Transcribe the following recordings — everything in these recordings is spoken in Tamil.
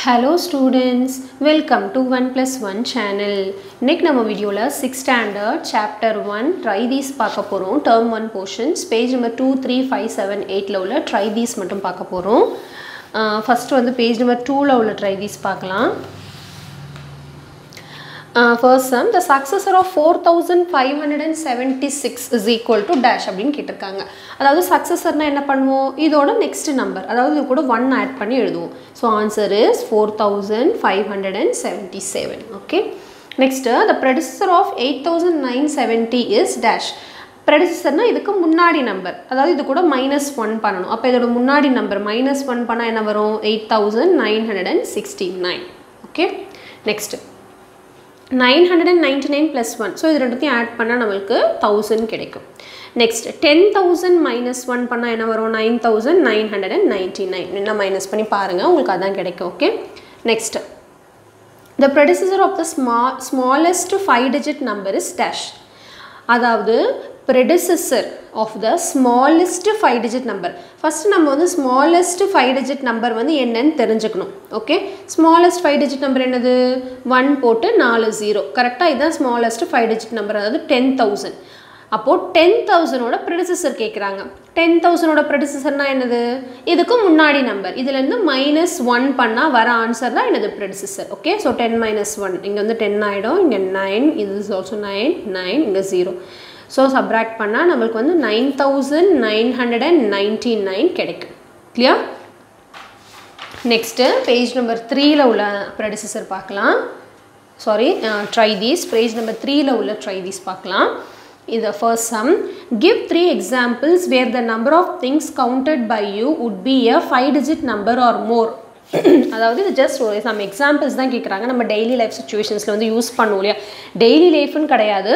hello students welcome to one plus one channel இன்னைக்கு நம்ம வீடியோவில் six standard chapter one try these பார்க்க போகிறோம் term one portions page number two three five seven எயிட்டில் உள்ள ட்ரை தீஸ் மட்டும் பார்க்க போகிறோம் ஃபஸ்ட்டு வந்து பேஜ் நம்பர் டூவில் உள்ள ட்ரை தீஸ் பார்க்கலாம் first sum the successor of four thousand five hundred and seventy six is equal to dash அப்படின்னு கேட்டிருக்காங்க அதாவது சக்ஸஸர்னா என்ன பண்ணுவோம் இதோட நெக்ஸ்ட் நம்பர் அதாவது இது கூட ஒன் ஆட் பண்ணி எழுதுவோம் so answer is four thousand five hundred and seventy seven okay next the predecessor of eight thousand nine seventy is dash ப்ரெடிசர்னா இதுக்கு முன்னாடி நம்பர் அதாவது இது கூட மைனஸ் ஒன் பண்ணணும் அப்போ இதோட முன்னாடி நம்பர் மைனஸ் ஒன் பண்ணால் என்ன வரும் eight thousand nine hundred and sixty nine okay next nine hundred and ninety nine plus one so இது ரெண்டுத்தையும் ஆட் பண்ணால் நம்மளுக்கு தௌசண்ட் கிடைக்கும் next ten thousand minus one பண்ணால் என்ன வரும் nine thousand nine hundred and ninety nine என்ன மைனஸ் பண்ணி பாருங்கள் உங்களுக்கு அதான் கிடைக்கும் okay next the predecessor of the ஸ்மா smallest five digit number is dash அதாவது predecessor of the smallest five digit number first நம்ம வந்து ஸ்மாலஸ்ட் ஃபைவ் டிஜிட் நம்பர் வந்து என்னன்னு தெரிஞ்சுக்கணும் okay smallest five digit number என்னது ஒன் போட்டு நாலு ஜீரோ கரெக்டாக இதுதான் ஸ்மாலஸ்ட் ஃபைவ் டிஜிட் நம்பர் அதாவது டென் தௌசண்ட் அப்போது டென் தௌசண்டோட ப்ரெடிசஸர் கேட்குறாங்க டென் தௌசண்டோட ப்ரெடிசஸர்னா என்னது இதுக்கு முன்னாடி நம்பர் இதுலேருந்து மைனஸ் ஒன் பண்ணால் வர ஆன்சர் தான் என்னது predecessor okay so ten minus one இங்கே வந்து டென் ஆகிடும் இங்கே நைன் இது இஸ் ஆல்சோ நைன் நைன் இங்கே ஜீரோ ஸோ சப்ராக்ட் பண்ணால் நம்மளுக்கு வந்து nine thousand nine hundred and ninety nine கிடைக்கும் கிளியர் நெக்ஸ்ட்டு பேஜ் நம்பர் த்ரீயில் உள்ள ப்ரெடிசஸர் பார்க்கலாம் sorry try these page number த்ரீயில் உள்ள ட்ரை தீஸ் பார்க்கலாம் இது first sum give three examples where the number of things counted by you would B a five digit number or more அதாவது இது ஜஸ்ட் ஒரு சம் எக்ஸாம்பிள்ஸ் தான் கேட்குறாங்க நம்ம டெய்லி லைஃப் சுச்சுவேஷன்ஸில் வந்து யூஸ் பண்ணுவோம் இல்லையா டெய்லி லைஃப்னு கிடையாது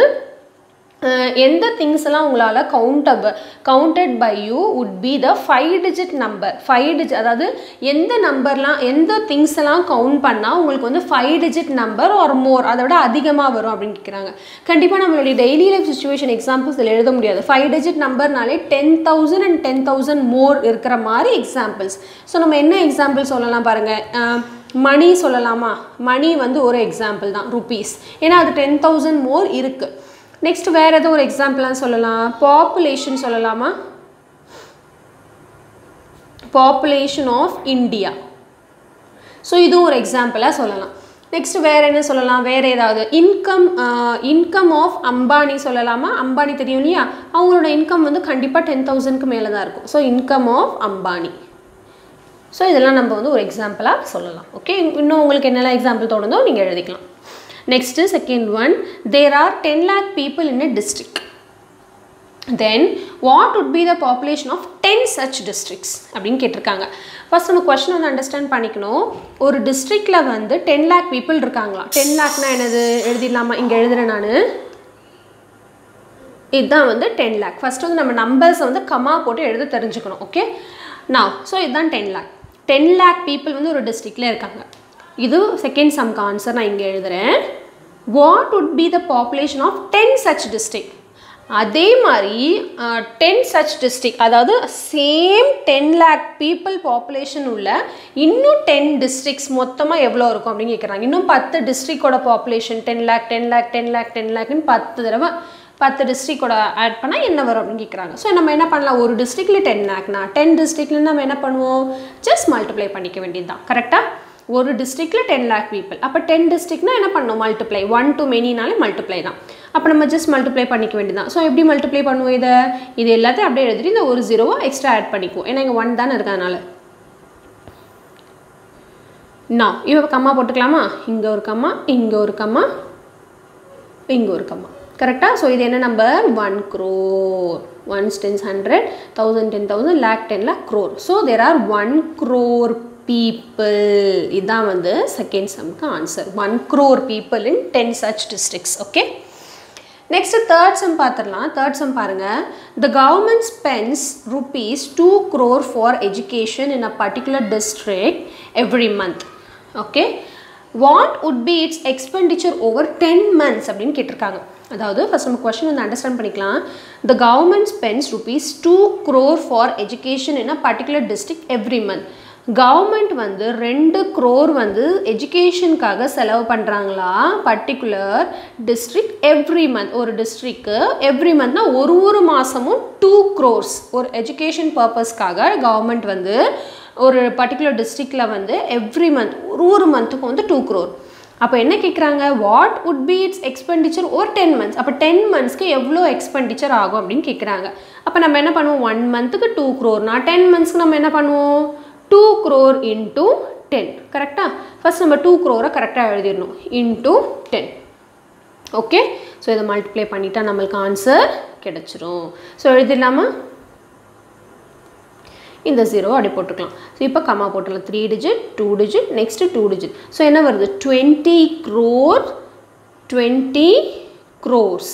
எந்த திங்ஸ் எல்லாம் உங்களால் கவுண்டப் counted by you would be the five digit number five digit அதாவது எந்த நம்பர்லாம் எந்த திங்ஸ் எல்லாம் கவுண்ட் பண்ணால் உங்களுக்கு வந்து ஃபைவ் டிஜிட் நம்பர் ஒரு மோர் அதை விட அதிகமாக வரும் அப்படின்னு கேட்குறாங்க கண்டிப்பாக நம்மளுடைய டெய்லி லைஃப் சுச்சுவேஷன் எக்ஸாம்பிள்ஸ் இதில் எழுத முடியாது ஃபைவ் டிஜிட் நம்பர்னாலே ten thousand and ten thousand more இருக்கிற மாதிரி எக்ஸாம்பிள்ஸ் ஸோ நம்ம என்ன எக்ஸாம்பிள் சொல்லலாம் பாருங்கள் மணி சொல்லலாமா மணி வந்து ஒரு எக்ஸாம்பிள் தான் ருபீஸ் ஏன்னா அது டென் தௌசண்ட் மோர் இருக்குது நெக்ஸ்ட் வேறு எதுவும் ஒரு எக்ஸாம்பிளாக சொல்லலாம் பாப்புலேஷன் சொல்லலாமா பாப்புலேஷன் ஆஃப் இந்தியா ஸோ இதுவும் ஒரு எக்ஸாம்பிளாக சொல்லலாம் நெக்ஸ்ட் வேறு என்ன சொல்லலாம் வேறு ஏதாவது இன்கம் இன்கம் ஆஃப் அம்பானி சொல்லலாமா அம்பானி தெரியும் இல்லையா அவங்களோட இன்கம் வந்து கண்டிப்பாக டென் தௌசண்ட்க்கு மேலே தான் இருக்கும் so income of Ambani so இதெல்லாம் நம்ம வந்து ஒரு எக்ஸாம்பிளாக சொல்லலாம் ஓகே இன்னும் உங்களுக்கு என்னெல்லாம் எக்ஸாம்பிள் தோணுதோ நீங்கள் எழுதிக்கலாம் next second one there are ten lakh people in a district then what would be the population of ten such districts அப்படின்னு கேட்டிருக்காங்க ஃபர்ஸ்ட் நம்ம கொஸ்டின் வந்து அண்டர்ஸ்டாண்ட் பண்ணிக்கணும் ஒரு டிஸ்ட்ரிக்டில் வந்து டென் லேக் பீப்புள் இருக்காங்களா டென் லேக்னா என்னது எழுதிடலாமா இங்கே எழுதுறேன் நான் இதுதான் வந்து டென் லேக் ஃபஸ்ட் வந்து நம்ம நம்பர்ஸை வந்து கமா போட்டு எழுத தெரிஞ்சுக்கணும் ஓகே நான் ஸோ இதுதான் ten lakh ten lakh people வந்து ஒரு டிஸ்ட்ரிக்டில் இருக்காங்க இது செகண்ட் சம்க்கு ஆன்சர் நான் இங்கே எழுதுகிறேன் what would be the population of ten such district அதே மாதிரி டென் சச் டிஸ்ட்ரிக் அதாவது same ten lakh people population உள்ள இன்னும் டென் டிஸ்ட்ரிக்ஸ் மொத்தமாக எவ்வளோ இருக்கும் அப்படின்னு கேட்குறாங்க இன்னும் பத்து டிஸ்ட்ரிக்டோட population ten lakh ten lakh ten lakh ten லேக்னு பத்து தடவை பத்து டிஸ்ட்ரிக்டோட ஆட் பண்ணால் என்ன வரும் அப்படின்னு கேட்குறாங்க ஸோ நம்ம என்ன பண்ணலாம் ஒரு டிஸ்ட்ரிக்டில் டென் லேக்னா டென் டிஸ்ட்ரிக்ட்லேருந்து நம்ம என்ன பண்ணுவோம் ஜஸ்ட் மல்டிப்ளை பண்ணிக்க வேண்டியது தான் கரெக்டாக ஒரு டிஸ்ட்ரிக்டில் டென் லேக் பீப்புள் அப்போ டென் டிஸ்ட்ரிக்ட்னா என்ன பண்ணணும் மல்டிப்ளை ஒன் டு மெனினாலே மல்டிப்ளை தான் அப்போ நம்ம ஜஸ்ட் மல்டிப்ளை பண்ணிக்க வேண்டியதான் ஸோ எப்படி மல்டிப்ளை பண்ணுவோம் இதை இது எல்லாத்தையும் அப்படியே எழுதிட்டு இந்த ஒரு ஜீரோவை எக்ஸ்ட்ரா ஆட் பண்ணிக்குவோம் ஏன்னா இங்கே ஒன் தானே இருக்கு அதனால் நான் இப்போ கம்மா போட்டுக்கலாமா இங்கே ஒரு கம்மா இங்கே ஒரு கம்மா இங்கே ஒரு கம்மா கரெக்டாக ஸோ இது என்ன number one crore ones tens hundred thousand ten thousand lakh ten lakh crore so there are one crore people இதுதான் வந்து செகண்ட் சம்க்கு answer one crore people in ten such districts okay next third sum பார்த்துடலாம் தேர்ட் சம் பாருங்கள் the government spends rupees two crore for education in a particular district every month okay what would be its expenditure over ten months அப்படின்னு கேட்டிருக்காங்க அதாவது ஃபஸ்ட் நம்ம கொஸ்டின் வந்து அண்டர்ஸ்டாண்ட் பண்ணிக்கலாம் the government spends rupees two crore for education in a particular district every month government வந்து ரெண்டு க்ரோர் வந்து எஜுகேஷனுக்காக செலவு பண்ணுறாங்களா பர்டிகுலர் டிஸ்ட்ரிக்ட் எவ்ரி மந்த் ஒரு டிஸ்ட்ரிக்க்கு எவ்ரி மந்த்னா ஒரு ஒரு மாதமும் டூ க்ரோர்ஸ் ஒரு எஜுகேஷன் பர்பஸ்க்காக கவர்மெண்ட் வந்து ஒரு பர்டிகுலர் டிஸ்ட்ரிக்டில் வந்து எவ்ரி மந்த் ஒரு ஒரு மந்த்துக்கும் வந்து டூ க்ரோர் அப்போ என்ன கேட்குறாங்க what would be its expenditure ஒரு டென் மந்த்ஸ் அப்போ டென் மந்த்ஸ்க்கு எவ்வளோ எக்ஸ்பெண்டிச்சர் ஆகும் அப்படின்னு கேட்குறாங்க அப்போ நம்ம என்ன பண்ணுவோம் ஒன் மந்த்துக்கு டூ க்ரோர்னா டென் மந்த்ஸ்க்கு நம்ம என்ன பண்ணுவோம் டூ க்ரோர் இன்டூ டென் கரெக்டாக ஃபஸ்ட் நம்ம டூ க்ரோரை கரெக்டாக எழுதிடணும் இன்டூ டென் ஓகே ஸோ இதை மல்டிப்ளை பண்ணிட்டா நம்மளுக்கு ஆன்சர் கிடச்சிரும் ஸோ எழுதிடலாமா இந்த ஜீரோ அப்படி போட்டுக்கலாம் ஸோ இப்போ கம்மா போட்டுக்கலாம் three digit two digit next two digit so என்ன வருது twenty crore twenty crores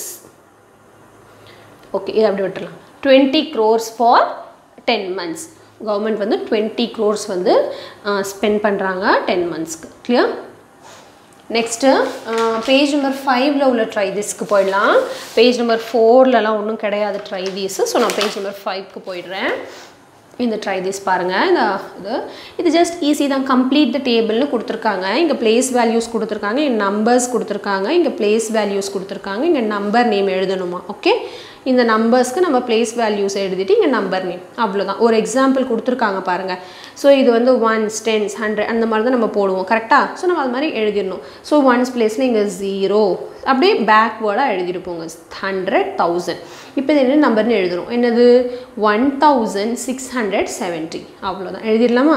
okay இது அப்படி விட்டுறலாம் twenty crores for ten months government வந்து டுவெண்ட்டி க்ரோர்ஸ் வந்து ஸ்பெண்ட் பண்ணுறாங்க டென் மந்த்ஸ்க்கு கிளியர் நெக்ஸ்ட்டு பேஜ் நம்பர் ஃபைவ்ல உள்ள ட்ரை திஸ்க்கு போயிடலாம் பேஜ் நம்பர் ஃபோர்லலாம் ஒன்றும் கிடையாது ட்ரை தீஸ் ஸோ நான் பேஜ் நம்பர் ஃபைவ்க்கு போயிடுறேன் இந்த ட்ரை திஸ் பாருங்கள் இந்த இது இது ஜஸ்ட் ஈஸி தான் கம்ப்ளீட் த டேபிள்னு கொடுத்துருக்காங்க இங்கே பிளேஸ் வேல்யூஸ் கொடுத்துருக்காங்க இங்கே நம்பர்ஸ் கொடுத்துருக்காங்க இங்கே பிளேஸ் வேல்யூஸ் கொடுத்துருக்காங்க இங்கே நம்பர் நேம் எழுதணுமா ஓகே இந்த நம்பர்ஸ்க்கு நம்ம பிளேஸ் வேல்யூஸ் எழுதிட்டு இங்கே நம்பர் நேம் அவ்வளோதான் ஒரு எக்ஸாம்பிள் கொடுத்துருக்காங்க பாருங்கள் ஸோ இது வந்து ஒன்ஸ் டென்ஸ் ஹண்ட்ரட் அந்த மாதிரி தான் நம்ம போடுவோம் கரெக்டாக ஸோ நம்ம அது மாதிரி எழுதிடணும் ஸோ ஒன்ஸ் பிளேஸில் இங்கே ஜீரோ அப்படியே பேக்வேர்டாக எழுதிட்டு போங்க ஹண்ட்ரட் தௌசண்ட் இப்போ இது என்ன நம்பர்னு எழுதுறோம் என்னது one thousand six hundred seventy அவ்வளோதான் எழுதிடலாமா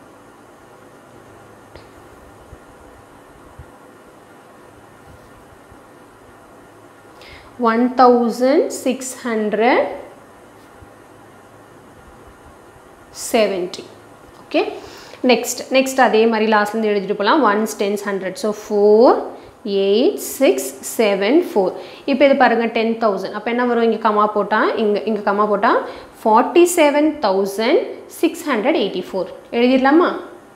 one thousand six hundred seventy okay next next அதே மாதிரி லாஸ்ட்லேருந்து எழுதிட்டு போகலாம் ones tens hundred so four eight six seven four இப்போ இது பாருங்கள் டென் தௌசண்ட் அப்போ என்ன வரும் இங்கே கமா போட்டால் இங்கே இங்கே கமா போட்டால் forty seven thousand six hundred eighty four எழுதிடலாமா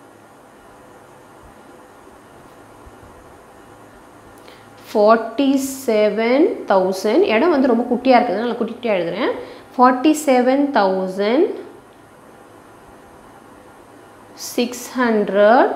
ஃபார்ட்டி செவன் தௌசண்ட் இடம் வந்து ரொம்ப குட்டியாக இருக்குது நான் குட்டி குட்டியாக எழுதுகிறேன் forty seven thousand six hundred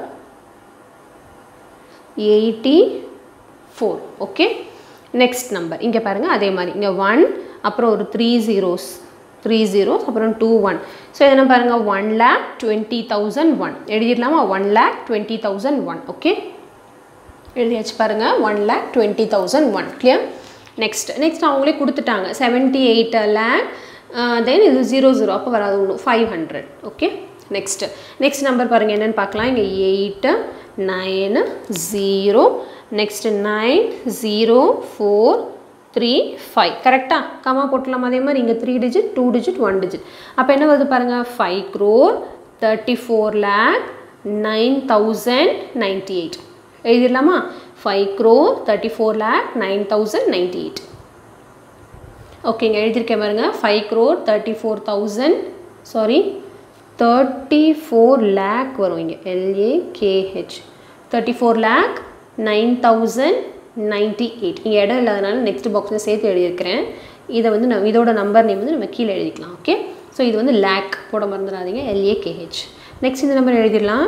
eighty four okay next number இங்கே பாருங்கள் அதே மாதிரி இங்கே ஒன் அப்புறம் ஒரு த்ரீ ஜீரோஸ் த்ரீ ஜீரோஸ் அப்புறம் டூ ஒன் ஸோ என்ன பாருங்கள் one lakh twenty thousand one எழுதிடலாமா one lakh twenty thousand one okay எழுதியாச்சு பாருங்கள் one lakh twenty thousand one clear next next அவங்களே கொடுத்துட்டாங்க செவன்ட்டி எயிட் லேக் தென் இது ஜீரோ ஜீரோ அப்போ வராது ஒன்று five hundred okay next next number பாருங்கள் என்னென்னு பார்க்கலாம் இங்கே eight nine zero next nine zero four three five கரெக்டாக கமா போட்டலாம் அதே மாதிரி இங்கே three digit two digit one digit அப்போ என்ன வருது பாருங்கள் five crore thirty four lakh nine thousand ninety eight எழுதிடலாமா five crore thirty four lakh nine thousand ninety eight ஓகேங்க எழுதியிருக்கேன் பாருங்க five crore thirty four thousand sorry thirty four lakh வரும் இங்கே L A K H thirty four lakh nine thousand ninety eight இங்கே இடம் இல்லாதனால நெக்ஸ்ட் பாக்ஸில் சேர்த்து எழுதியிருக்கிறேன் இதை வந்து நம்ம இதோட நம்பர் நேம் வந்து நம்ம கீழே எழுதிக்கலாம் ஓகே ஸோ இது வந்து லேக் போட மறந்துடாதீங்க எல்ஏகேஹெச் நெக்ஸ்ட் இந்த நம்பர் எழுதிடலாம்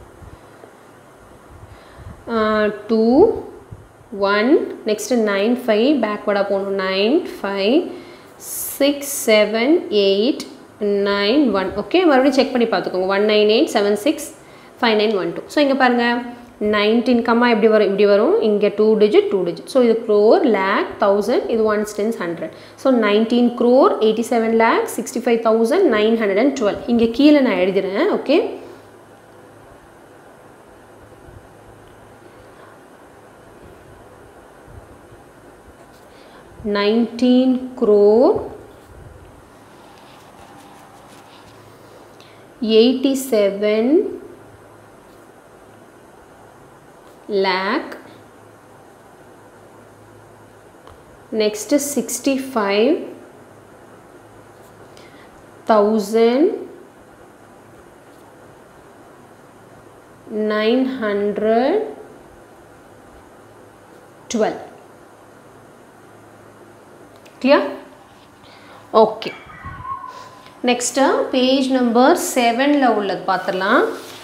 two one next nine five பேக்வர்டாக போகணும் nine five six seven eight nine one okay மறுபடியும் செக் பண்ணி பார்த்துக்கோங்க one nine eight seven six five nine one two so இங்கே பாருங்கள் நைன்டீன் கம்மா எப்படி வரும் இப்படி வரும் இங்கே two digit two digit so இது க்ரோர் லேக் தௌசண்ட் இது one tens hundred so nineteen crore eighty seven lakh sixty five thousand nine hundred and twelve இங்கே கீழே நான் எழுதுகிறேன் okay nineteen crore eighty seven lakh next sixty five thousand nine hundred twelve clear okay next page number செவனில் உள்ளது பார்த்துடலாம்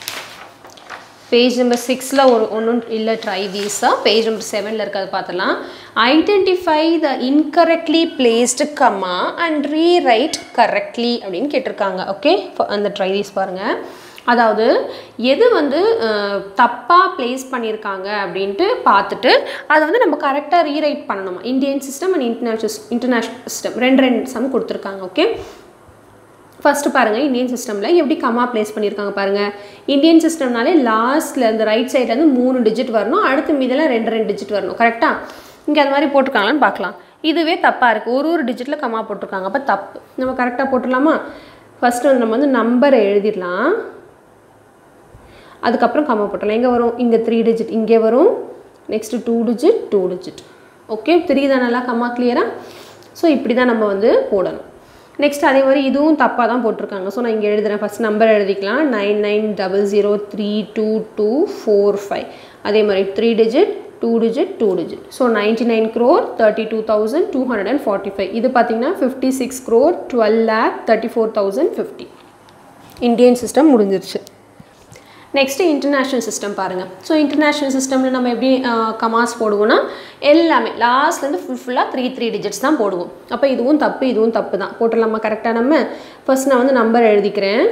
பேஜ் நம்பர் சிக்ஸில் ஒரு ஒன்றும் இல்லை ட்ரை தீஸாக பேஜ் நம்பர் செவனில் இருக்கிறது பார்த்துலாம் identify the incorrectly placed comma and rewrite correctly அப்படின்னு கேட்டிருக்காங்க ஓகே அந்த ட்ரை தீஸ் பாருங்கள் அதாவது எது வந்து தப்பாக ப்ளேஸ் பண்ணியிருக்காங்க அப்படின்ட்டு பார்த்துட்டு அதை வந்து நம்ம கரெக்டாக ரீரைட் பண்ணணுமா Indian system and international international system ரெண்டு ரெண்டு சம் கொடுத்துருக்காங்க ஓகே ஃபஸ்ட்டு பாருங்கள் இந்தியன் சிஸ்டமில் எப்படி கம்மா ப்ளேஸ் பண்ணியிருக்காங்க பாருங்கள் இந்தியன் சிஸ்டம்னாலே லாஸ்ட்டில் இந்த ரைட் சைட்லேருந்து மூணு டிஜிட் வரணும் அடுத்து மீதில் ரெண்டு ரெண்டு டிஜிட் வரணும் கரெக்டாக இங்கே அது மாதிரி போட்டிருக்காங்களான்னு பார்க்கலாம் இதுவே தப்பாக இருக்குது ஒரு ஒரு டிஜிட்டில் கம்மா போட்டிருக்காங்க அப்போ தப்பு நம்ம கரெக்டாக போட்டுடலாமா ஃபஸ்ட்டு வந்து நம்ம வந்து நம்பரை எழுதிடலாம் அதுக்கப்புறம் கம்மா போட்டுடலாம் எங்கே வரும் இங்கே த்ரீ டிஜிட் இங்கே வரும் next two digit two digit okay தெரியுதா நல்லா கம்மா கிளியராக ஸோ இப்படி தான் நம்ம வந்து போடணும் நெக்ஸ்ட் அதே மாதிரி இதுவும் தப்பாக தான் போட்டிருக்காங்க ஸோ நான் இங்கே எழுதுகிறேன் ஃபஸ்ட் நம்பர் எழுதிக்கலாம் nine nine double zero three two two four five அதே மாதிரி three digit two digit two digit so ninety nine crore thirty two thousand two hundred and forty five இது பார்த்தீங்கன்னா fifty six crore twelve lakh thirty four thousand fifty Indian system முடிஞ்சிருச்சு நெக்ஸ்ட்டு இன்டர்நேஷ்னல் சிஸ்டம் பாருங்கள் ஸோ இன்டர்நேஷ்னல் சிஸ்டமில் நம்ம எப்படி கமாஸ் போடுவோம்னா எல்லாமே லாஸ்ட்லேருந்து ஃபுல் ஃபுல்லாக த்ரீ த்ரீ டிஜிட்ஸ் தான் போடுவோம் அப்போ இதுவும் தப்பு இதுவும் தப்பு தான் போட்டுடலாமா கரெக்டாக நம்ம ஃபர்ஸ்ட் நான் வந்து நம்பர் எழுதிக்கிறேன்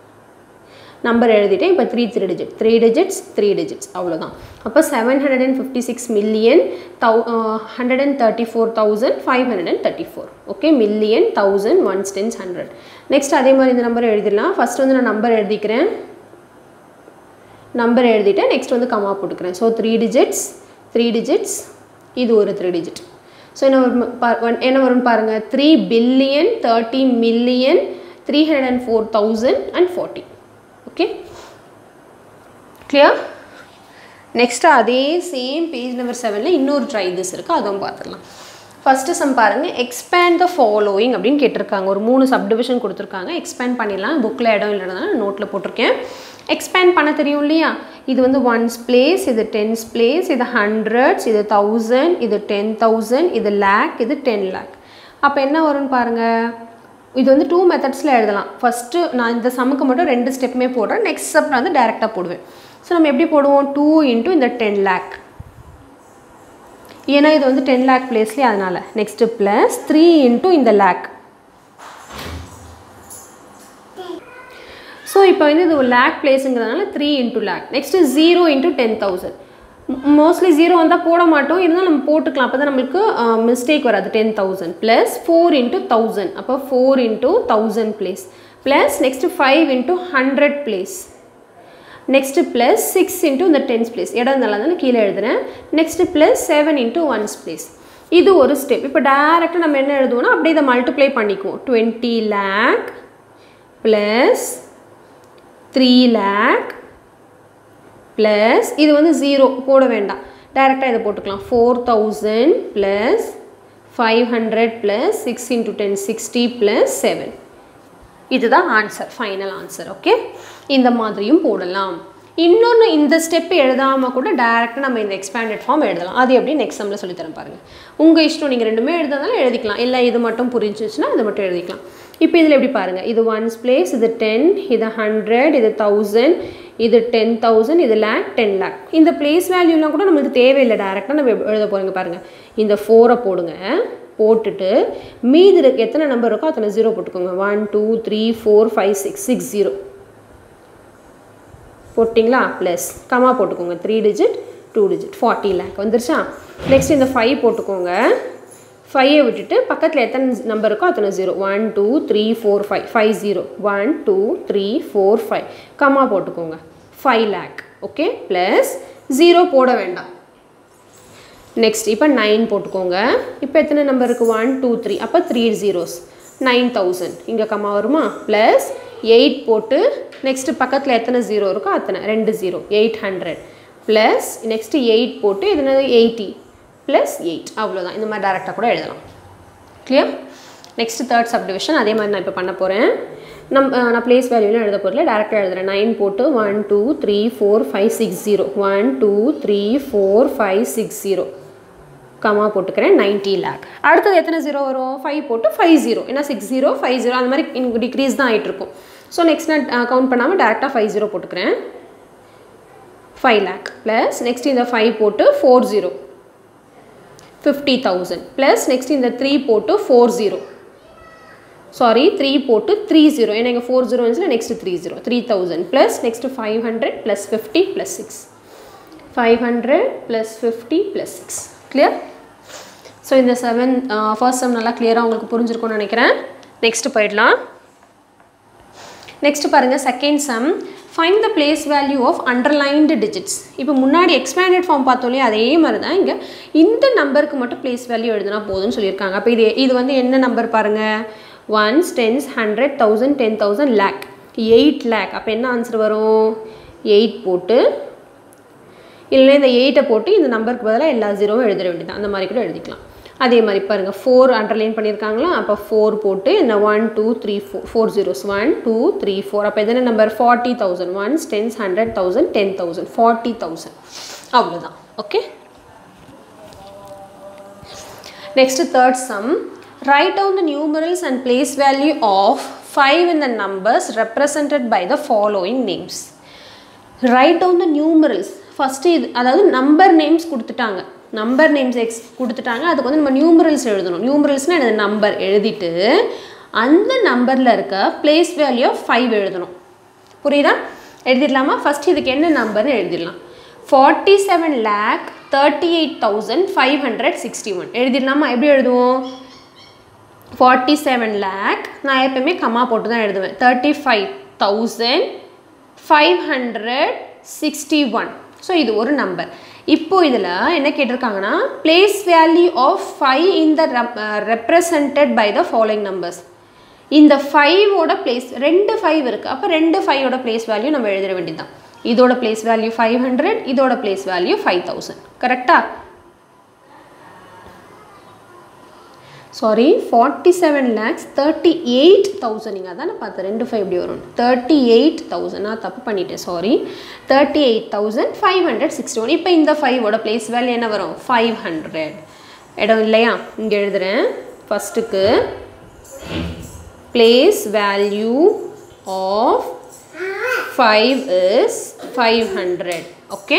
நம்பர் எழுதிட்டேன் இப்போ three three digit three digits three digits அவ்வளோதான் அப்போ seven hundred and fifty six million thou hundred and thirty four thousand five hundred and thirty four okay million thousand ones tens hundred next அதே மாதிரி இந்த நம்பர் எழுதிடலாம் ஃபஸ்ட் வந்து நான் நம்பர் எழுதிக்கிறேன் நம்பர் எழுதிட்டு நெக்ஸ்ட் வந்து கமா போட்டுக்கிறேன் so three digits three digits இது ஒரு த்ரீ டிஜிட் ஸோ என்ன வரும் என்ன வரும்னு பாருங்கள் three billion thirty million three hundred and four thousand and forty okay clear next அதே சேம் பேஜ் நம்பர் செவனில் இன்னொரு ட்ரை திஸ் இருக்குது அதுவும் பார்த்துடலாம் ஃபஸ்ட்டு சம் பாருங்கள் எக்ஸ்பேண்ட் த ஃபாலோயிங் அப்படின்னு கேட்டிருக்காங்க ஒரு மூணு சப்டிவிஷன் கொடுத்துருக்காங்க எக்ஸ்பேண்ட் பண்ணிடலாம் புக்கில் இடம் இல்லைனால நோட்டில் போட்டிருக்கேன் எக்ஸ்பேண்ட் பண்ண தெரியும் இல்லையா இது வந்து ஒன்ஸ் பிளேஸ் இது டென்ஸ் பிளேஸ் இது ஹண்ட்ரட்ஸ் இது தௌசண்ட் இது டென் தௌசண்ட் இது லேக் இது டென் லேக் அப்போ என்ன வரும்னு பாருங்கள் இது வந்து டூ மெத்தட்ஸில் எழுதலாம் ஃபஸ்ட்டு நான் இந்த சமுக்கு மட்டும் ரெண்டு ஸ்டெப்புமே போடுறேன் நெக்ஸ்ட் ஸ்டெப் நான் வந்து டேரெக்டாக போடுவேன் ஸோ நம்ம எப்படி போடுவோம் டூ இன்ட்டு இந்த டென் லேக் ஏன்னா இது வந்து டென் லேக் பிளேஸ்லேயே அதனால் நெக்ஸ்ட்டு ப்ளஸ் த்ரீ இன்ட்டு இந்த லேக் ஸோ இப்போ வந்து இது ஒரு லேக் பிளேஸுங்கிறதுனால three into lakh next zero into ten thousand mostly zero வந்தால் போட மாட்டோம் இருந்தாலும் நம்ம போட்டுக்கலாம் அப்போ தான் நம்மளுக்கு மிஸ்டேக் வராது ten thousand plus four into thousand அப்போ four into thousand place plus next five into hundred place next plus six into இந்த டென்ஸ் பிளேஸ் இடம் நல்லா தானே கீழே எழுதுறேன் next plus seven into ones place இது ஒரு ஸ்டெப் இப்போ டேரெக்டாக நம்ம என்ன எழுதுவோம்னா அப்படியே இதை மல்டிப்ளை பண்ணிக்குவோம் twenty lakh plus three lakh plus இது வந்து ஜீரோ போட வேண்டாம் டைரெக்டாக இதை போட்டுக்கலாம் four thousand plus five hundred plus six into ten sixty plus seven இதுதான் ஆன்சர் ஃபைனல் ஆன்சர் ஓகே இந்த மாதிரியும் போடலாம் இன்னொன்று இந்த ஸ்டெப் எழுதாமல் கூட டேரெக்டாக நம்ம இந்த எக்ஸ்பேண்டட் ஃபார்ம் எழுதலாம் அது எப்படி நெக்ஸ்ட் சம்மில் சொல்லித்தரேன் பாருங்கள் உங்கள் இஷ்டம் நீங்கள் ரெண்டுமே எழுதுறதாலும் எழுதிக்கலாம் இல்லை இது மட்டும் புரிஞ்சிச்சுன்னா இது மட்டும் எழுதிக்கலாம் இப்போ இதில் எப்படி பாருங்கள் இது ஒன்ஸ் பிளேஸ் இது டென் இது ஹண்ட்ரட் இது தௌசண்ட் இது டென் தௌசண்ட் இது லேக் டென் லேக் இந்த பிளேஸ் வேல்யூலாம் கூட நம்மளுக்கு தேவையில்லை டேரெக்டாக நம்ம எழுத போகிறீங்க பாருங்கள் இந்த ஃபோரை போடுங்க போட்டுட்டு மீதி இருக்க எத்தனை நம்பர் இருக்கோ அத்தனை ஜீரோ போட்டுக்கோங்க one two three four five six six zero போட்டிங்களா ப்ளஸ் கமா போட்டுக்கோங்க three digit two digit forty lakh வந்துருச்சா நெக்ஸ்ட் இந்த ஃபைவ் போட்டுக்கோங்க ஃபைவை விட்டுட்டு பக்கத்தில் எத்தனை நம்பர் இருக்கோ அத்தனை zero one two three four five five zero one two three four five comma போட்டுக்கோங்க five lakh okay plus zero போட வேண்டாம் நெக்ஸ்ட் இப்போ நைன் போட்டுக்கோங்க இப்போ எத்தனை நம்பர் இருக்குது ஒன் டூ த்ரீ அப்போ த்ரீ ஜீரோஸ் நைன் தௌசண்ட் இங்கே கம்மா வருமா ப்ளஸ் எயிட் போட்டு நெக்ஸ்ட்டு பக்கத்தில் எத்தனை ஜீரோ இருக்கோ அத்தனை ரெண்டு zero eight hundred plus next eight போட்டு எதுனா எயிட்டி ப்ளஸ் எயிட் அவ்வளோதான் இந்த மாதிரி டேரெக்டாக கூட எழுதலாம் கிளியர் நெக்ஸ்ட் தேர்ட் சப்டிவிஷன் அதே மாதிரி நான் இப்போ பண்ண போகிறேன் நம் நான் பிளேஸ் வேல்யூலாம் எழுத போகிறல டேரெக்டாக எழுதுறேன் நைன் போட்டு one two three four five six zero one two three four five six zero comma போட்டுக்கிறேன் நைன்ட்டி லேக் அடுத்தது எத்தனை ஜீரோ வரும் ஃபைவ் போட்டு ஃபைவ் ஜீரோ ஏன்னா சிக்ஸ் ஜீரோ ஃபைவ் ஜீரோ அந்த மாதிரி டிக்ரீஸ் தான் ஆகிட்டு இருக்கும் ஸோ நெக்ஸ்ட் நான் கவுண்ட் பண்ணாமல் டேரெக்டாக ஃபைவ் ஜீரோ போட்டுக்கிறேன் ஃபைவ் லேக் ப்ளஸ் நெக்ஸ்ட் இந்த ஃபைவ் போட்டு four zero fifty thousand plus next இந்த த்ரீ போட்டு ஃபோர் ஜீரோ சாரி த்ரீ போட்டு த்ரீ ஜீரோ ஏன்னா இங்கே ஃபோர் ஜீரோ இருந்துச்சுன்னா next three zero three thousand plus next five hundred plus fifty plus six five hundred plus fifty plus six clear so இந்த செவன் ஃபர்ஸ்ட் சம் நல்லா கிளியராக உங்களுக்கு புரிஞ்சிருக்கும்னு நினைக்கிறேன் நெக்ஸ்ட் போயிடலாம் நெக்ஸ்ட் பாருங்கள் second sum find the place value of underlined digits இப்போ முன்னாடி எக்ஸ்பேண்டட் ஃபார்ம் பார்த்தோம் இல்லையா அதே மாதிரி தான் இங்கே இந்த நம்பருக்கு மட்டும் பிளேஸ் வேல்யூ எழுதினா போதும்னு சொல்லியிருக்காங்க அப்போ இது இது வந்து என்ன நம்பர் பாருங்கள் ones tens hundred thousand ten thousand lakh eight lakh அப்போ என்ன ஆன்சர் வரும் எயிட் போட்டு இல்லைன்னா இந்த எயிட்டை போட்டு இந்த நம்பருக்கு பதிலாக எல்லா ஜீரோவும் எழுதிட வேண்டியது அந்த மாதிரி கூட எழுதிக்கலாம் அதே மாதிரி பாருங்கள் ஃபோர் அண்டர்லைன் பண்ணியிருக்காங்களா அப்போ ஃபோர் போட்டு இந்த one two three four four zeros one two three four அப்போ எதனா number forty thousand ones tens hundred thousand ten thousand forty thousand அவ்வளோதான் okay next third sum write down the numerals and place value of five in the numbers represented by the following names write down the numerals first இது அதாவது நம்பர் நேம்ஸ் கொடுத்துட்டாங்க நம்பர் நேம்ஸ் எக்ஸ் கொடுத்துட்டாங்க அதுக்கு வந்து நம்ம நியூமரல்ஸ் எழுதணும் நியூமரல்ஸ்னால் எனது நம்பர் எழுதிட்டு அந்த நம்பரில் இருக்க பிளேஸ் வேல்யூ ஆஃப் ஃபைவ் எழுதணும் புரியுதா எழுதிடலாமா ஃபஸ்ட் இதுக்கு என்ன நம்பர்னு எழுதிடலாம் forty seven lakh thirty eight thousand five hundred sixty one எழுதிடலாமா எப்படி எழுதுவோம் ஃபார்ட்டி செவன் லேக் நான் எப்பயுமே கம்மா போட்டு தான் எழுதுவேன் thirty five thousand five hundred sixty one so இது ஒரு நம்பர் இப்போ இதில் என்ன கேட்டிருக்காங்கன்னா place value of five in the represented by the following numbers இந்த ஃபைவோட பிளேஸ் ரெண்டு ஃபைவ் இருக்குது அப்போ ரெண்டு ஃபைவோட பிளேஸ் வேல்யூ நம்ம எழுதிட வேண்டியதுதான் இதோட பிளேஸ் வேல்யூ ஃபைவ் ஹண்ட்ரட் இதோட பிளேஸ் வேல்யூ ஃபைவ் தௌசண்ட் கரெக்டாக sorry forty seven lakhs thirty eight thousand நீங்கள் அதான் நான் பார்த்தேன் ரெண்டு ஃபைவ் எப்படி வரும் தேர்ட்டி எயிட் தௌசண்ட் நான் தப்பு பண்ணிட்டேன் sorry thirty eight thousand five hundred sixty one இப்போ இந்த ஃபைவோட பிளேஸ் வேல்யூ என்ன வரும் ஃபைவ் ஹண்ட்ரட் இடம் இல்லையா இங்கே எழுதுகிறேன் ஃபஸ்ட்டுக்கு place value of five is five hundred okay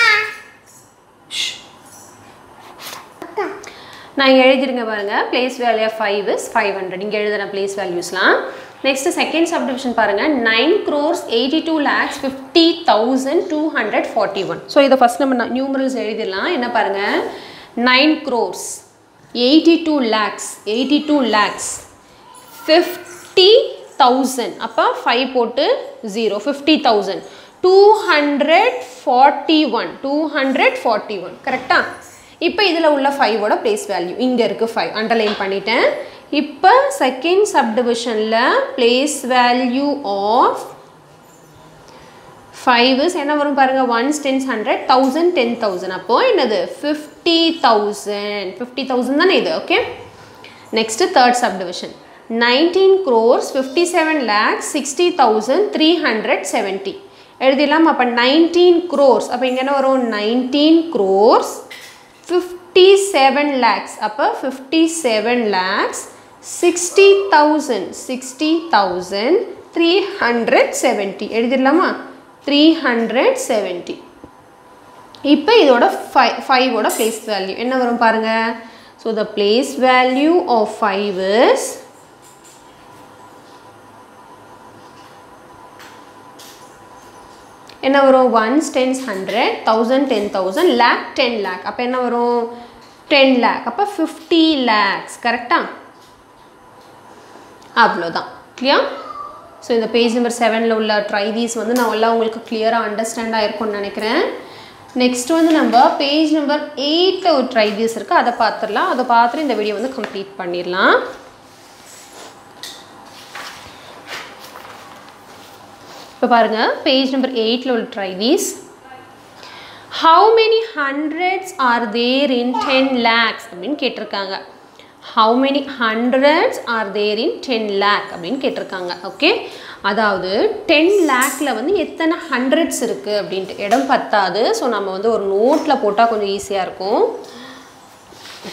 நான் இங்கே எழுதிருங்க பாருங்கள் place value five is five hundred இங்கே எழுதுன பிளேஸ் வேல்யூஸ்லாம் நெக்ஸ்ட் செகண்ட் சப்டிவிஷன் பாருங்கள் nine crores eighty two lakhs fifty thousand two hundred forty one so இதை ஃபஸ்ட் நம்ம நியூமரல்ஸ் எழுதிடலாம் என்ன பாருங்கள் nine crores eighty two lakhs eighty two lakhs fifty thousand அப்போ ஃபைவ் போட்டு zero fifty thousand two hundred forty one two hundred forty one கரெக்டாக இப்போ இதில் உள்ள ஃபைவோட பிளேஸ் வேல்யூ இங்கே இருக்குது ஃபைவ் அண்டர்லைன் பண்ணிட்டேன் இப்போ செகண்ட் சப்டிவிஷனில் பிளேஸ் வேல்யூ ஆஃப் ஃபைவ் என்ன வரும் பாருங்கள் ones tens hundred thousand ten thousand அப்போது என்னது ஃபிஃப்டி தௌசண்ட் ஃபிஃப்டி தௌசண்ட் தானே இது okay next third subdivision nineteen crores fifty seven lakhs sixty thousand three hundred seventy எழுதிடலாம் அப்போ நைன்டீன் க்ரோர்ஸ் அப்போ இங்கே என்ன வரும் nineteen crores fifty seven lakhs அப்போ fifty seven lakhs sixty thousand sixty thousand three hundred seventy எழுதிடலாமா த்ரீ ஹண்ட்ரட் செவன்ட்டி இப்போ இதோட ஃபை ஃபைவோட பிளேஸ் வேல்யூ என்ன வரும் பாருங்கள் so the place value of five is என்ன வரும் ones tens hundred thousand ten thousand lakh ten lakh அப்போ என்ன வரும் டென் லேக் அப்போ ஃபிஃப்டி லேக்ஸ் கரெக்டாக அவ்வளோதான் கிளியர் ஸோ இந்த பேஜ் நம்பர் செவனில் உள்ள ட்ரைதீஸ் வந்து நான் எல்லாம் உங்களுக்கு கிளியராக அண்டர்ஸ்டாண்ட் ஆகிருக்கும்னு நினைக்கிறேன் நெக்ஸ்ட் வந்து நம்ம பேஜ் நம்பர் எயிட்டில் ஒரு ட்ரைதீஸ் இருக்குது அதை பார்த்துடலாம் அதை பார்த்துட்டு இந்த வீடியோ வந்து கம்ப்ளீட் பண்ணிடலாம் இப்போ பாருங்கள் பேஜ் நம்பர் எயிட்டில் உள்ள try these how many hundreds are there in ten lakhs அப்படின்னு கேட்டிருக்காங்க how many hundreds are there in ten lakh அப்படின்னு கேட்டிருக்காங்க ஓகே அதாவது டென் லேக்கில் வந்து எத்தனை ஹண்ட்ரட்ஸ் இருக்குது அப்படின்ட்டு இடம் பத்தாது ஸோ நம்ம வந்து ஒரு நோட்டில் போட்டால் கொஞ்சம் ஈஸியாக இருக்கும்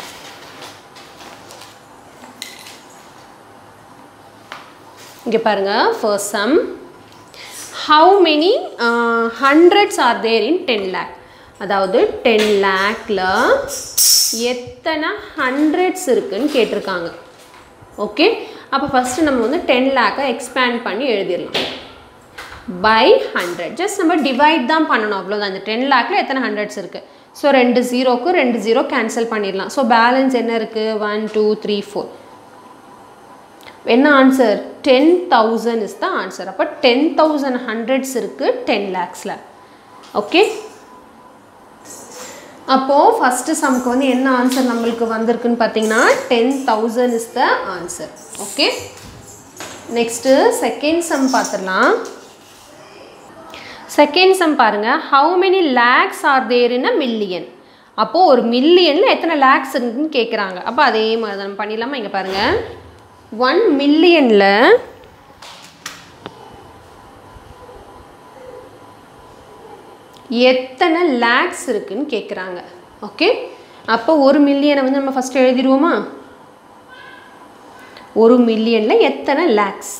இங்கே பாருங்கள் first sum how many hundreds are there in ten lakh அதாவது டென் லேக்கில் எத்தனை ஹண்ட்ரட்ஸ் இருக்குன்னு கேட்டிருக்காங்க ஓகே அப்போ ஃபஸ்ட்டு நம்ம வந்து டென் லேக்கை எக்ஸ்பேண்ட் பண்ணி எழுதிடலாம் பை ஹண்ட்ரட் ஜஸ்ட் நம்ம டிவைட் தான் பண்ணணும் அவ்வளோதான் இந்த டென் லேக்கில் எத்தனை ஹண்ட்ரட்ஸ் இருக்குது ஸோ ரெண்டு ஜீரோக்கு ரெண்டு ஜீரோ கேன்சல் பண்ணிடலாம் ஸோ பேலன்ஸ் என்ன இருக்குது ஒன் டூ த்ரீ ஃபோர் என்ன answer ten thousand is the answer அப்போ டென் தௌசண்ட் ஹண்ட்ரட்ஸ் இருக்குது டென் லேக்ஸில் ஓகே அப்போது ஃபஸ்ட்டு சம்க்கு வந்து என்ன ஆன்சர் நம்மளுக்கு வந்திருக்குன்னு பார்த்தீங்கன்னா ten thousand is the answer okay next second sum பார்த்துடலாம் செகண்ட் சம் பாருங்கள் how many lakhs are there in a million அப்போது ஒரு மில்லியனில் எத்தனை லேக்ஸ் இருக்குன்னு கேட்குறாங்க அப்போ அதே மாதிரி தான் நம்ம பண்ணிடலாமா இங்கே பாருங்கள் ஒன் மில்லியனில் எத்தனை லேக்ஸ் இருக்குன்னு கேட்குறாங்க ஓகே அப்போ ஒரு மில்லியனை வந்து நம்ம ஃபஸ்ட்டு எழுதிடுவோமா ஒரு மில்லியனில் எத்தனை லேக்ஸ்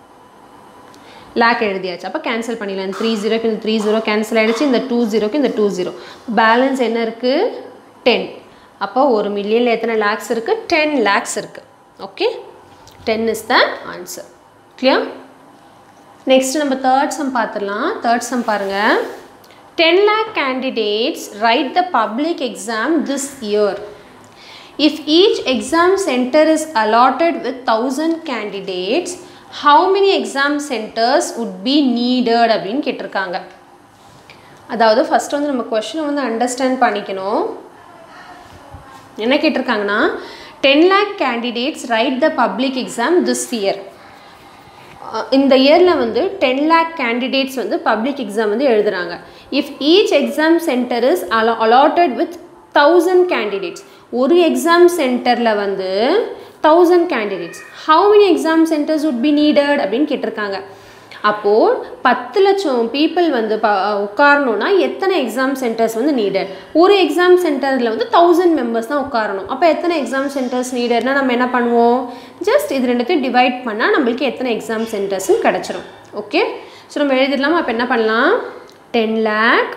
லேக் எழுதியாச்சு அப்போ கேன்சல் பண்ணிடலாம் இந்த த்ரீ ஜீரோக்கு இந்த த்ரீ ஜீரோ கேன்சல் ஆகிடுச்சு இந்த டூ ஜீரோக்கு இந்த டூ ஜீரோ பேலன்ஸ் என்ன இருக்குது டென் அப்போ ஒரு மில்லியனில் எத்தனை லேக்ஸ் இருக்குது டென் லேக்ஸ் இருக்குது okay ten is the answer clear next நம்ம தேர்ட் சம் பார்த்துடலாம் தேர்ட் சம் பாருங்கள் ten lakh candidates right the public exam this year If each exam center is allotted with 1000 candidates, how many exam centers would be needed அப்படின்னு கேட்டிருக்காங்க அதாவது ஃபஸ்ட்டு வந்து நம்ம கொஷினை வந்து அண்டர்ஸ்டாண்ட் பண்ணிக்கணும் என்ன கேட்டிருக்காங்கன்னா ten lakh candidates right the public exam this year இந்த இயரில் வந்து டென் லேக் கேண்டிடேட்ஸ் வந்து பப்ளிக் எக்ஸாம் வந்து எழுதுகிறாங்க if each exam centre is அலா அலாட்டட் வித் தௌசண்ட் கேண்டிடேட்ஸ் ஒரு எக்ஸாம் சென்டரில் வந்து thousand candidates how many exam centres would be needed அப்படின்னு கேட்டிருக்காங்க அப்போது பத்து லட்சம் பீப்புள் வந்து ப உட்காரணுன்னா எத்தனை எக்ஸாம் சென்டர்ஸ் வந்து நீடட் ஒரு எக்ஸாம் சென்டரில் வந்து தௌசண்ட் மெம்பர்ஸ் தான் உட்காரணும் அப்போ எத்தனை எக்ஸாம் சென்டர்ஸ் நீடட்னா நம்ம என்ன பண்ணுவோம் ஜஸ்ட் இது ரெண்டுத்தையும் டிவைட் பண்ணால் நம்மளுக்கு எத்தனை எக்ஸாம் சென்டர்ஸும் கிடச்சிரும் ஓகே ஸோ நம்ம எழுதிடலாமா அப்போ என்ன பண்ணலாம் ten lakh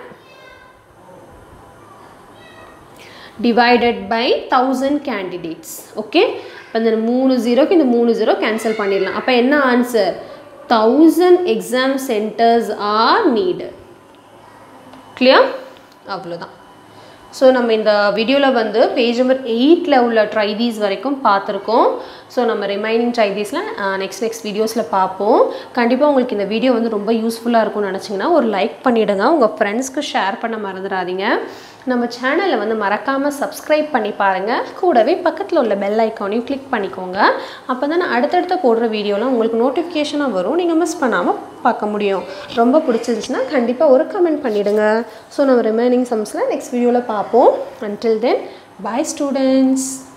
divided by thousand candidates okay இப்போ இந்த மூணு ஜீரோக்கு இந்த மூணு ஜீரோ கேன்சல் பண்ணிடலாம் அப்போ என்ன answer thousand exam centres are need clear அவ்வளோதான் ஸோ நம்ம இந்த வீடியோவில் வந்து பேஜ் நம்பர் எயிட்டில் உள்ள ட்ரைதீஸ் வரைக்கும் பார்த்துருக்கோம் ஸோ நம்ம ரிமைனிங் ட்ரைதீஸில் நெக்ஸ்ட் நெக்ஸ்ட் வீடியோஸில் பார்ப்போம் கண்டிப்பாக உங்களுக்கு இந்த வீடியோ வந்து ரொம்ப யூஸ்ஃபுல்லாக இருக்கும்னு நினச்சிங்கன்னா ஒரு லைக் பண்ணிவிடுங்க உங்கள் ஃப்ரெண்ட்ஸ்க்கு ஷேர் பண்ண மறந்துடாதீங்க நம்ம சேனலை வந்து மறக்காமல் சப்ஸ்கிரைப் பண்ணி பாருங்கள் கூடவே பக்கத்தில் உள்ள பெல் ஐக்கானையும் கிளிக் பண்ணிக்கோங்க அப்போ தான் நான் அடுத்தடுத்த போடுற வீடியோலாம் உங்களுக்கு நோட்டிஃபிகேஷனாக வரும் நீங்கள் மிஸ் பண்ணாமல் பார்க்க முடியும் ரொம்ப பிடிச்சிருந்துச்சுன்னா கண்டிப்பாக ஒரு கமெண்ட் பண்ணிவிடுங்க ஸோ நம்ம ரிமைனிங் சம்ஸில் நெக்ஸ்ட் வீடியோவில் பார்ப்போம் அன்டில் தென் பாய் ஸ்டூடெண்ட்ஸ்